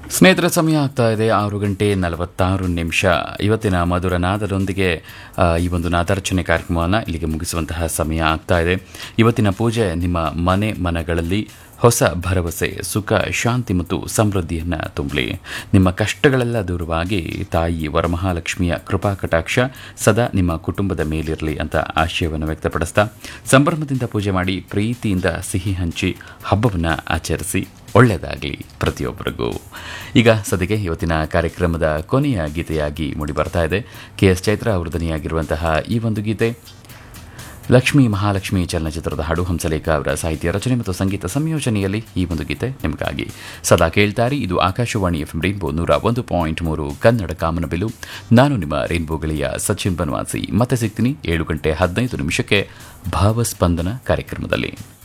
ಸ್ನೇಹಿತರ ಸಮಯ ಆಗ್ತಾ ಇದೆ ಆರು ಗಂಟೆ ನಲವತ್ತಾರು ನಿಮಿಷ ಇವತ್ತಿನ ಮಧುರ ನಾದದೊಂದಿಗೆ ಆ, ಈ ಒಂದು ನಾದಾರ್ಚನೆ ಕಾರ್ಯಕ್ರಮವನ್ನು ಇಲ್ಲಿಗೆ ಮುಗಿಸುವಂತಹ ಸಮಯ ಆಗ್ತಾ ಇದೆ ಇವತ್ತಿನ ಪೂಜೆ ನಿಮ್ಮ ಮನೆ ಮನಗಳಲ್ಲಿ ಹೊಸ ಭರವಸೆ ಸುಖ ಶಾಂತಿ ಮತ್ತು ಸಮೃದ್ಧಿಯನ್ನು ತುಂಬಲಿ ನಿಮ್ಮ ಕಷ್ಟಗಳೆಲ್ಲ ದೂರವಾಗಿ ತಾಯಿ ವರಮಹಾಲಕ್ಷ್ಮಿಯ ಕೃಪಾ ಕಟಾಕ್ಷ ಸದಾ ನಿಮ್ಮ ಕುಟುಂಬದ ಮೇಲಿರಲಿ ಅಂತ ಆಶಯವನ್ನು ವ್ಯಕ್ತಪಡಿಸ್ತಾ ಸಂಭ್ರಮದಿಂದ ಪೂಜೆ ಮಾಡಿ ಪ್ರೀತಿಯಿಂದ ಸಿಹಿ ಹಂಚಿ ಹಬ್ಬವನ್ನು ಆಚರಿಸಿ ಒಳ್ಳೆಯದಾಗಲಿ ಪ್ರತಿಯೊಬ್ಬರಿಗೂ ಈಗ ಸದ್ಯಕ್ಕೆ ಇವತ್ತಿನ ಕಾರ್ಯಕ್ರಮದ ಕೊನೆಯ ಗೀತೆಯಾಗಿ ಮೂಡಿಬರ್ತಾ ಇದೆ ಕೆ ಎಸ್ ಚೈತ್ರ ಅವರು ದನಿಯಾಗಿರುವಂತಹ ಈ ಒಂದು ಗೀತೆ ಲಕ್ಷ್ಮೀ ಮಹಾಲಕ್ಷ್ಮಿ ಚಲನಚಿತ್ರದ ಹಾಡು ಹಂಸಲೇಖ ಅವರ ಸಾಹಿತ್ಯ ರಚನೆ ಮತ್ತು ಸಂಗೀತ ಸಂಯೋಜನೆಯಲ್ಲಿ ಈ ಒಂದು ಗೀತೆ ನಿಮಗಾಗಿ ಸದಾ ಕೇಳ್ತಾರಿ ಇದು ಆಕಾಶವಾಣಿ ಎಫ್ ರೈನ್ಬೋ ನೂರ ಒಂದು ಪಾಯಿಂಟ್ ಮೂರು ಕನ್ನಡ ಕಾಮನಬಿಲು ನಾನು ನಿಮ್ಮ ರೈನ್ಬೋ ಗೆಳೆಯ ಸಚಿನ್ ಬನ್ವಾಸಿ ಮತ್ತೆ ಸಿಗ್ತೀನಿ ಏಳು ಗಂಟೆ ಹದಿನೈದು ನಿಮಿಷಕ್ಕೆ ಭಾವಸ್ಪಂದನ ಕಾರ್ಯಕ್ರಮದಲ್ಲಿ